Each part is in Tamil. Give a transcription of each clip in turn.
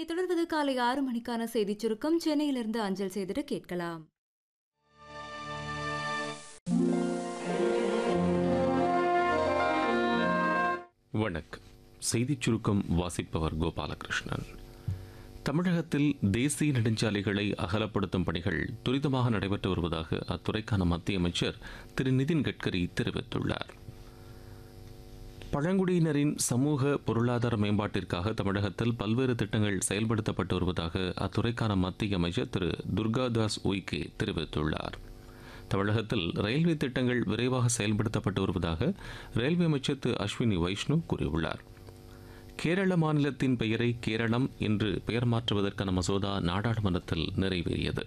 இனி தொடர்வது காலை ஆறு மணிக்கான செய்திச் சுருக்கம் சென்னையிலிருந்து அஞ்சல் செய்திட்டு கேட்கலாம் வணக்கம் செய்திச் சுருக்கம் வாசிப்பவர் கோபாலகிருஷ்ணன் தமிழகத்தில் தேசிய நெடுஞ்சாலைகளை அகலப்படுத்தும் பணிகள் துரிதமாக நடைபெற்று வருவதாக அத்துறைக்கான மத்திய அமைச்சர் திரு நிதின் கட்கரி தெரிவித்துள்ளார் பழங்குடியினரின் சமூக பொருளாதார மேம்பாட்டிற்காக தமிழகத்தில் பல்வேறு திட்டங்கள் செயல்படுத்தப்பட்டு வருவதாக அத்துறைக்கான மத்திய அமைச்சர் திரு துர்காதாஸ் உய்கே தெரிவித்துள்ளார் தமிழகத்தில் ரயில்வே திட்டங்கள் விரைவாக செயல்படுத்தப்பட்டு வருவதாக ரயில்வே அமைச்சர் திரு அஸ்வினி வைஷ்ணு கூறியுள்ளார் கேரள மாநிலத்தின் பெயரை கேரளம் என்று பெயர் மாற்றுவதற்கான மசோதா நாடாளுமன்றத்தில் நிறைவேறியது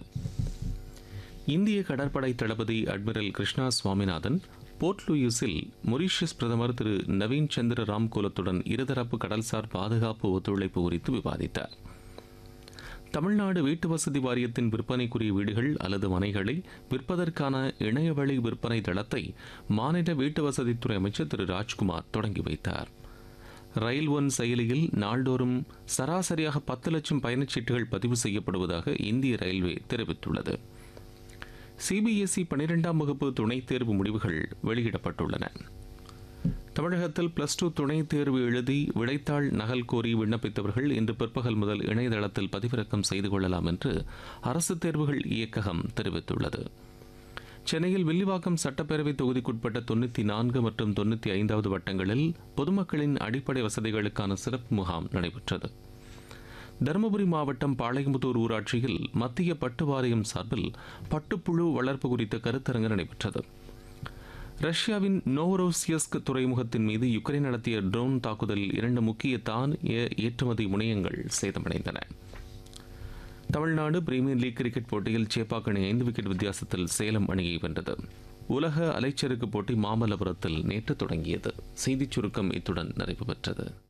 இந்திய கடற்படை தளபதி அட்மிரல் கிருஷ்ணா சுவாமிநாதன் போர்ட் லூயிஸில் மொரீஷியஸ் பிரதமர் திரு நவீன் சந்திர ராம்கோலத்துடன் இருதரப்பு கடல்சார் பாதுகாப்பு ஒத்துழைப்பு குறித்து விவாதித்தார் தமிழ்நாடு வீட்டு வசதி வாரியத்தின் விற்பனைக்குரிய வீடுகள் அல்லது மனைகளை விற்பதற்கான இணையவழி விற்பனை தளத்தை மாநில வீட்டு வசதித்துறை அமைச்சர் திரு ராஜ்குமார் தொடங்கி வைத்தார் ரயில் ஒன் செயலியில் நாள்தோறும் சராசரியாக பத்து லட்சம் பயணச்சீட்டுகள் பதிவு செய்யப்படுவதாக இந்திய ரயில்வே தெரிவித்துள்ளது சிபிஎஸ்இ பனிரெண்டாம் வகுப்பு துணைத் தேர்வு முடிவுகள் வெளியிடப்பட்டுள்ளன தமிழகத்தில் பிளஸ் டூ துணைத் தேர்வு எழுதி விடைத்தாள் நகல் கோரி விண்ணப்பித்தவர்கள் இன்று பிற்பகல் முதல் இணையதளத்தில் பதிவிறக்கம் செய்து கொள்ளலாம் என்று அரசு தேர்வுகள் இயக்ககம் தெரிவித்துள்ளது சென்னையில் வில்லிவாக்கம் சட்டப்பேரவை தொகுதிக்குட்பட்ட தொண்ணூற்றி நான்கு மற்றும் தொண்ணூற்றி ஐந்தாவது வட்டங்களில் பொதுமக்களின் அடிப்படை வசதிகளுக்கான சிறப்பு முகாம் நடைபெற்றது தருமபுரி மாவட்டம் பாளையம்புத்தூர் ஊராட்சியில் மத்திய பட்டு வாரியம் சார்பில் பட்டுப்புழு வளர்ப்பு குறித்த கருத்தரங்கு நடைபெற்றது ரஷ்யாவின் நோவரோசியஸ்க் துறைமுகத்தின் மீது யுக்ரைன் நடத்திய ட்ரோன் தாக்குதலில் இரண்டு முக்கிய தான் ஏற்றுமதி முனையங்கள் சேதமடைந்தன தமிழ்நாடு பிரீமியர் லீக் கிரிக்கெட் போட்டியில் சேப்பாக் அணி ஐந்து விக்கெட் வித்தியாசத்தில் சேலம் அணியை வென்றது உலக அலைச்சறுக்கு போட்டி மாமல்லபுரத்தில் நேற்று தொடங்கியது செய்திச் சுருக்கம் இத்துடன் நிறைவு பெற்றது